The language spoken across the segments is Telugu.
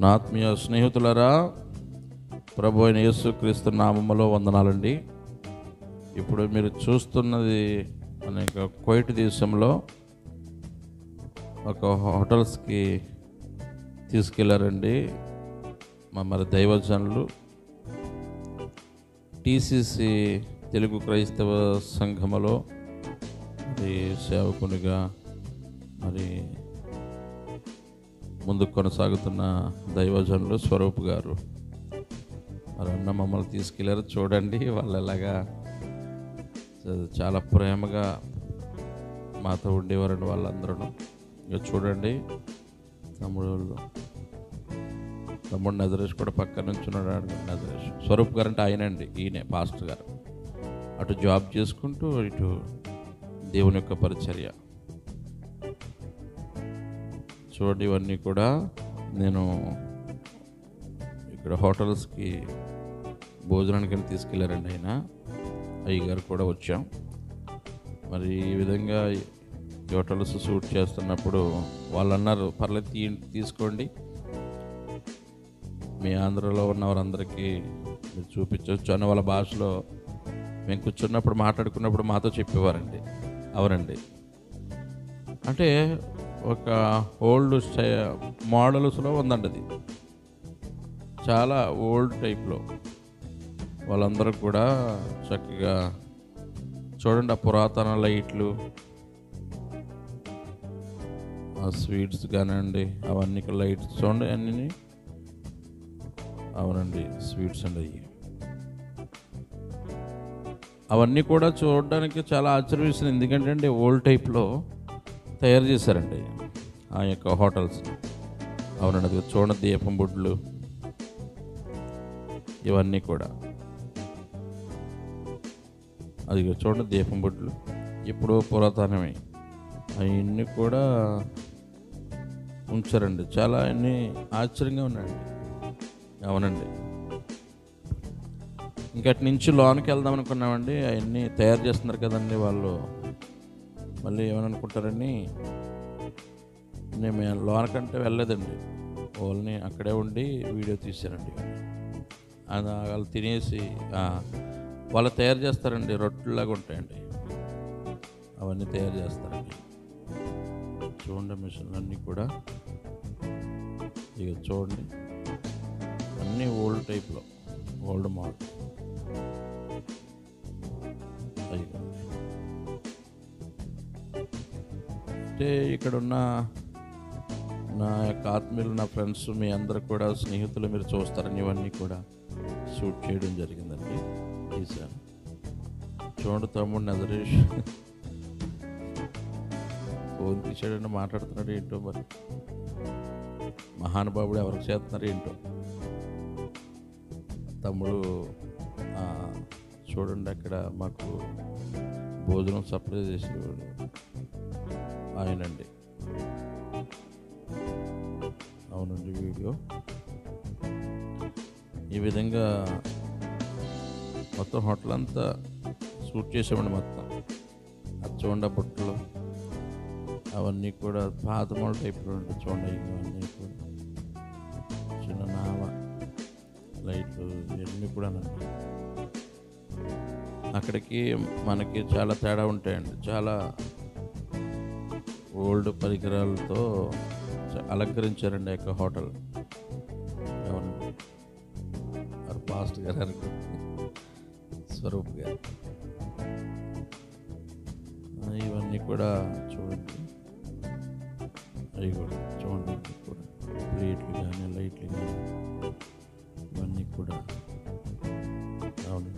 నా ఆత్మీయ స్నేహితులరా ప్రభు అయిన యేసుక్రీస్తు నామములో వందనాలండి ఇప్పుడు మీరు చూస్తున్నది అనేక కోయిట్ దేశంలో ఒక హోటల్స్కి తీసుకెళ్లారండి మా మరి దైవజనులు టీసీసీ తెలుగు క్రైస్తవ సంఘములో మరి సేవకునిగా మరి ముందుకు కొనసాగుతున్న దైవజనులు స్వరూప్ గారు మరి అన్న మమ్మల్ని తీసుకెళ్ళారు చూడండి వాళ్ళు ఎలాగా చాలా ప్రేమగా మాతో ఉండేవారండి వాళ్ళందరూ ఇక చూడండి తమ్ముడు వాళ్ళు. తమ్ముడు నజరేష్ కూడా పక్క నుంచి ఉన్నాడు నజరేష్ స్వరూప్ గారు అంటే ఆయనండి ఈయనే పాస్టర్ గారు అటు జాబ్ చేసుకుంటూ ఇటు దేవుని యొక్క పరిచర్య చూడండి ఇవన్నీ కూడా నేను ఇక్కడ హోటల్స్కి భోజనానికి వెళ్ళి తీసుకెళ్ళారండి ఆయన అయ్యగారు కూడా వచ్చాం మరి ఈ విధంగా ఈ హోటల్స్ షూట్ చేస్తున్నప్పుడు వాళ్ళు అన్నారు పర్లేదు తీ తీసుకోండి మీ ఆంధ్రలో ఉన్న వారందరికీ మీరు చూపించవచ్చు అని వాళ్ళ భాషలో మేము కూర్చున్నప్పుడు మాట్లాడుకున్నప్పుడు మాతో చెప్పేవారండి అవునండి అంటే ఒక ఓల్డ్ స్టై మోడల్స్లో ఉందండి అది చాలా ఓల్డ్ టైప్లో వాళ్ళందరూ కూడా చక్కగా చూడండి ఆ పురాతన లైట్లు ఆ స్వీట్స్ కానివ్వండి అవన్నీ లైట్స్ చూడండి అన్నీ అవునండి స్వీట్స్ అండి అవి అవన్నీ కూడా చూడడానికి చాలా ఆశ్చర్యం వేసింది ఎందుకంటే అండి ఓల్డ్ టైప్లో తయారు చేశారండి ఆ యొక్క హోటల్స్ అవునండి అది చూడండి దీపం బుడ్లు ఇవన్నీ కూడా అది చూడండి దీపం బుడ్లు ఇప్పుడు పురాతనమే అవన్నీ కూడా ఉంచారండి చాలా అన్నీ ఆశ్చర్యంగా ఉన్నాయండి అవునండి ఇంకటి నుంచి లోనికి వెళ్దాం అనుకున్నామండి అవన్నీ తయారు చేస్తున్నారు కదండి వాళ్ళు మళ్ళీ ఏమని అనుకుంటారని నేను మేము లోనకంటే వెళ్ళలేదండి వాళ్ళని అక్కడే ఉండి వీడియో తీశారండి అది వాళ్ళు తినేసి ఆ, వాళ్ళు తయారు చేస్తారండి రొట్టెలాగా ఉంటాయండి అవన్నీ తయారు చేస్తారండి చూడండి మిషన్లు అన్నీ కూడా ఇక చూడండి అన్నీ ఓల్డ్ టైప్లో ఓల్డ్ మోడల్ అయ్యండి అంటే ఇక్కడ ఉన్న నా యొక్క ఆత్మీయులు నా ఫ్రెండ్స్ మీ అందరు కూడా స్నేహితులు మీరు చూస్తారని ఇవన్నీ కూడా షూట్ చేయడం జరిగిందండి తీశాను చూడండి తమ్ముడు నజరేష్ ఫోన్ తీసాడండి మాట్లాడుతున్నాడు ఏంటో మరి మహానుభావుడు ఎవరికి చేస్తున్నారు ఏంటో తమ్ముడు ఆ, చూడండి అక్కడ మాకు భోజనం సప్లై చేసేవాడు ఆయనండి అవునండి వీడియో ఈ విధంగా మొత్తం హోటల్ అంతా షూట్ చేసామండి మొత్తం అది చూడండి ఆ బుట్టలు అవన్నీ కూడా పాత మోడల్ టైప్లో ఉంటాయి చూడండి ఇవన్నీ కూడా చిన్న నావ లైట్లు ఇవన్నీ కూడా అక్కడికి మనకి చాలా తేడా ఉంటాయండి చాలా ఓల్డ్ పరికరాలతో చ- అలంకరించారండి ఆ యొక్క హోటల్ అవునండి వారు పాస్ట్ గారు అనుకుంటే స్వరూప్ గారు ఆ, ఇవన్నీ కూడా చూడండి అవి కూడా చూడండి ఇవి కూడా ప్లేట్లు కానీ లైట్లు కానీ ఇవన్నీ కూడా అవునండి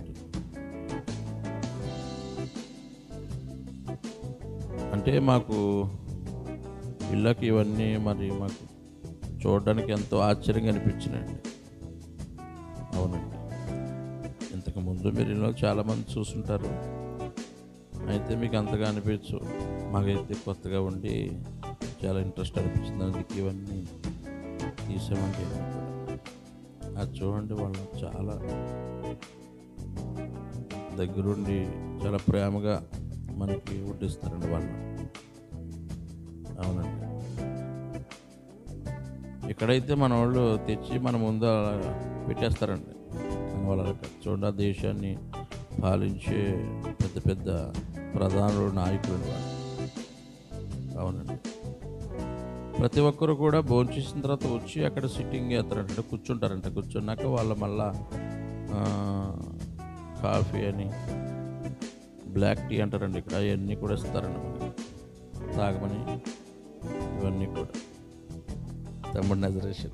అంటే మాకు ఇళ్ళకి ఇవన్నీ మరి మాకు చూడడానికి ఎంతో ఆశ్చర్యంగా అనిపించినాయండి అవునండి ఇంతకు ముందు మీరు ఇలా చాలామంది చూసుంటారు అయితే మీకు అంతగా అనిపించు మాకైతే కొత్తగా ఉండి చాలా ఇంట్రెస్ట్ అనిపించింది అందుకే ఇవన్నీ తీసామండి ఇవన్నీ కూడా. అది చూడండి వాళ్ళు చాలా దగ్గరుండి చాలా ప్రేమగా మనకి వడ్డిస్తారండి వాళ్ళు అవునండి ఇక్కడైతే మన వాళ్ళు తెచ్చి మన ముందు అలా పెట్టేస్తారండి కానీ వాళ్ళ చూడండి ఆ దేశాన్ని పాలించే పెద్ద పెద్ద ప్రధానులు నాయకులు వాళ్ళు అవునండి ప్రతి ఒక్కరు కూడా భోంచేసిన తర్వాత వచ్చి అక్కడ సిట్టింగ్ చేస్తారంట కూర్చుంటారంట కూర్చున్నాక వాళ్ళు మళ్ళా ఆ, కాఫీ అని బ్లాక్ టీ అంటారండి ఇక్కడ అవన్నీ కూడా ఇస్తారండి మనకి తాగమని ఇవన్నీ కూడా తమ్ముడు నజరేషన్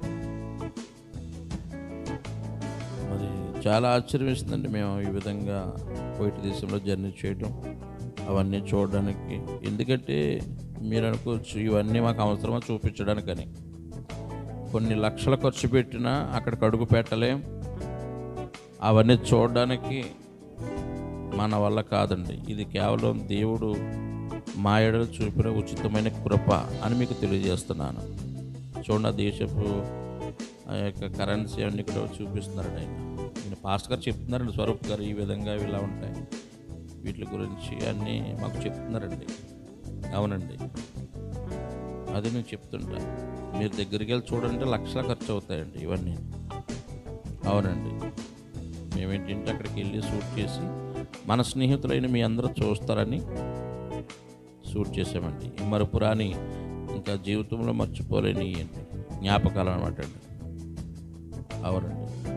మరి చాలా ఆశ్చర్యం వేసిందండి మేము ఈ విధంగా కోయిట దేశంలో జర్నీ చేయడం అవన్నీ చూడడానికి ఎందుకంటే మీరు అనుకోవచ్చు ఇవన్నీ మాకు అవసరమా చూపించడానికని కొన్ని లక్షల ఖర్చు పెట్టినా అక్కడ అడుగు పెట్టలేం అవన్నీ చూడడానికి మన వల్ల కాదండి ఇది కేవలం దేవుడు మా ఎడలు చూపిన ఉచితమైన కృప అని మీకు తెలియజేస్తున్నాను చూడండి ఆ దేశపు ఆ యొక్క కరెన్సీ అన్ని కూడా చూపిస్తున్నారండి ఆయన ఈయన పాస్ట్ గారు చెప్తున్నారండి స్వరూప్ గారు ఈ విధంగా ఇలా ఉంటాయి వీటి గురించి అన్నీ మాకు చెప్తున్నారండి అవునండి అది నేను చెప్తుంటా మీరు దగ్గరికి వెళ్ళి చూడండి లక్షల ఖర్చు అవుతాయండి ఇవన్నీ అవునండి మేమేంటంటే అక్కడికి వెళ్ళి షూట్ చేసి మన స్నేహితులైన మీ అందరూ చూస్తారని షూట్ చేసామండి ఈ మరుపురాని ఇంకా జీవితంలో మర్చిపోలేని జ్ఞాపకాలు అనమాట అండి అవునండి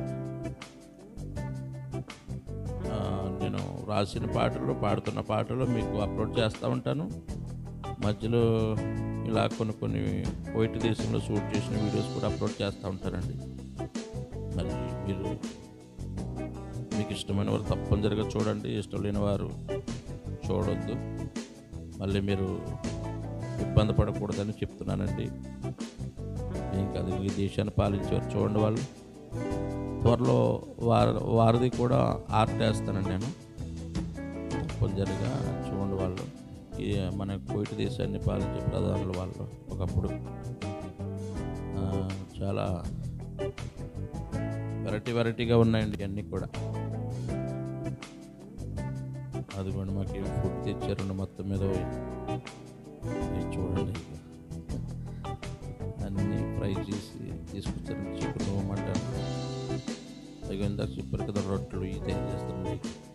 ఆ, నేను రాసిన పాటలు పాడుతున్న పాటలు మీకు అప్లోడ్ చేస్తూ ఉంటాను మధ్యలో ఇలా కొన్ని కొన్ని కోయిట్ దేశంలో షూట్ చేసిన వీడియోస్ కూడా అప్లోడ్ చేస్తూ ఉంటానండి మరి మీరు మీకు ఇష్టమైన వారు తప్పనిసరిగా చూడండి ఇష్టం లేని వారు చూడొద్దు మళ్ళీ మీరు ఇబ్బంది పడకూడదని చెప్తున్నానండి ఏం కాదు ఈ దేశాన్ని పాలించేవారు చూడండి వాళ్ళు త్వరలో వారి వారిది కూడా ఆర్ట్ వేస్తానండి నేను తప్పనిసరిగా చూడండి వాళ్ళు ఈ మన కోయిట దేశాన్ని పాలించే ప్రధానులు వాళ్ళు ఒకప్పుడు ఆ, చాలా వెరైటీ వెరైటీగా ఉన్నాయండి అన్నీ కూడా అదిగోండి మాకు ఏం ఫుడ్ తెచ్చారండి మొత్తం మీద పోయి. ఇది చూడండి ఇక. అన్నీ ఫ్రై చేసి తీసుకొచ్చారండి చికెన్ మటన్ అదిగో ఇందాక చెప్పారు కదా రొట్టెలు ఇవి తయారు చేస్తారండి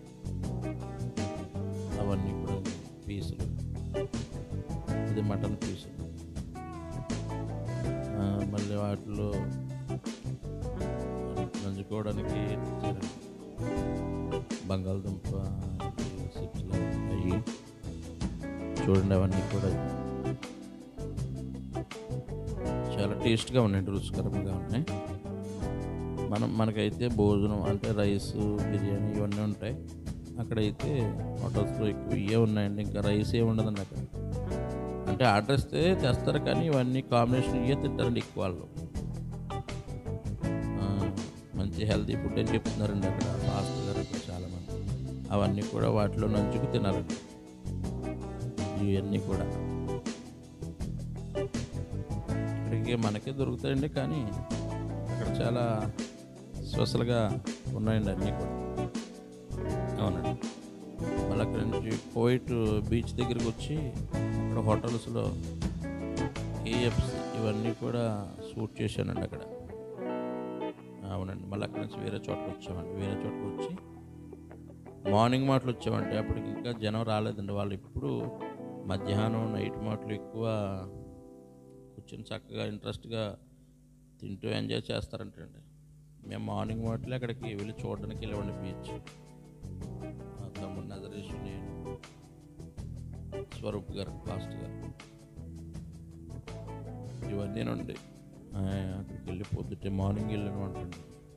అవన్నీ కూడా పీసులు ఇది మటన్ పీసులు ఆ, మళ్ళీ వాటిలో నంచుకోవడానికి ఇచ్చారండి. బంగాళదుంప చిప్స్లు అవి చూడండి అవన్నీ కూడా చాలా టేస్ట్గా ఉన్నాయండి రుచికరంగా ఉన్నాయి మనం మనకైతే భోజనం అంటే రైస్ బిర్యానీ ఇవన్నీ ఉంటాయి అక్కడైతే హోటల్స్లో ఎక్కువ ఇవే ఉన్నాయండి ఇంకా రైస్ ఏ ఉండదండి అక్కడ అంటే ఆర్డర్ ఇస్తే తెస్తారు కానీ ఇవన్నీ కాంబినేషన్ ఇవే తింటారండి ఎక్కువ వాళ్ళు ఆ, మంచి హెల్తీ ఫుడ్ అని చెప్తున్నారండి అక్కడ పాస్టర్ గారు అక్కడ చాలామంది అవన్నీ కూడా వాటిలో నంచుకు తినాలండి ఇవన్నీ కూడా ఇక్కడికి మనకే దొరుకుతాయండి కానీ అక్కడ చాలా స్పెషల్గా ఉన్నాయండి అన్నీ కూడా అవునండి మళ్ళీ అక్కడ నుంచి కోయిట్ బీచ్ దగ్గరికి వచ్చి అక్కడ హోటల్స్లో కేఎఫ్స్ ఇవన్నీ కూడా షూట్ చేశానండి అక్కడ అవునండి మళ్ళీ అక్కడ నుంచి వేరే చోటకి వచ్చామండి వేరే చోటకి వచ్చి మార్నింగ్ మాటలు వచ్చామంటే అప్పటికి ఇంకా జనం రాలేదండి వాళ్ళు ఇప్పుడు మధ్యాహ్నం నైట్ మాటలు ఎక్కువ కూర్చొని చక్కగా ఇంట్రెస్ట్గా తింటూ ఎంజాయ్ చేస్తారంటండి మేము మార్నింగ్ మాటలు అక్కడికి వెళ్ళి చూడడానికి వెళ్ళేవాడిని బీచ్ మా తమ్ముడు నజరేష్ నేను స్వరూప్ గారు పాస్ట్ గారు ఇవన్నీ నుండి ఆ, అక్కడికి వెళ్ళి పొద్దుటే మార్నింగ్ వెళ్ళాను అంటండి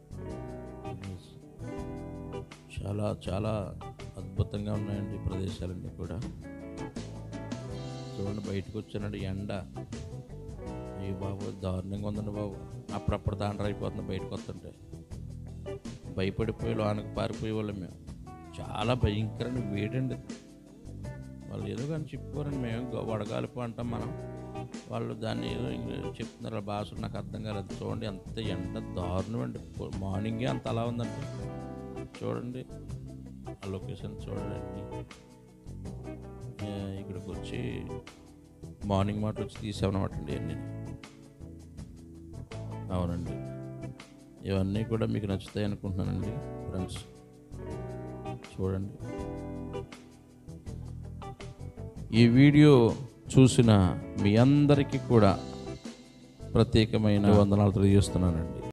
చాలా చాలా అద్భుతంగా ఉన్నాయండి ఈ ప్రదేశాలన్నీ కూడా చూడండి బయటకు వచ్చానండి ఎండ ఈ బాబు దారుణంగా ఉందండి బాబు అప్పుడప్పుడు దాండ్ర అయిపోతుంది బయటకు వస్తుంటే భయపడిపోయి లోనకి పారిపోయే వాళ్ళం మేము చాలా భయంకరమైన వేడండి వాళ్ళు ఏదో కానీ చెప్పుకోరండి మేము గ- వడగాలిపో అంటాం మనం వాళ్ళు దాన్ని ఏదో ఇంగ్లీ- చెప్తున్నారు ఆ భాష నాకు అర్థం కాలేదు చూడండి ఎంత ఎండ దారుణం అండి మార్నింగే అంత అలా ఉందండి చూడండి ఆ లొకేషన్ చూడండి ఏ, ఇక్కడికి వచ్చి మార్నింగ్ మాట వచ్చి తీసామన్నమాట అండి అన్నీ అవునండి ఇవన్నీ కూడా మీకు నచ్చుతాయి అనుకుంటున్నానండి ఫ్రెండ్స్ చూడండి ఈ వీడియో చూసిన మీ అందరికీ కూడా ప్రత్యేకమైన వందనాలు తెలియజేస్తున్నానండి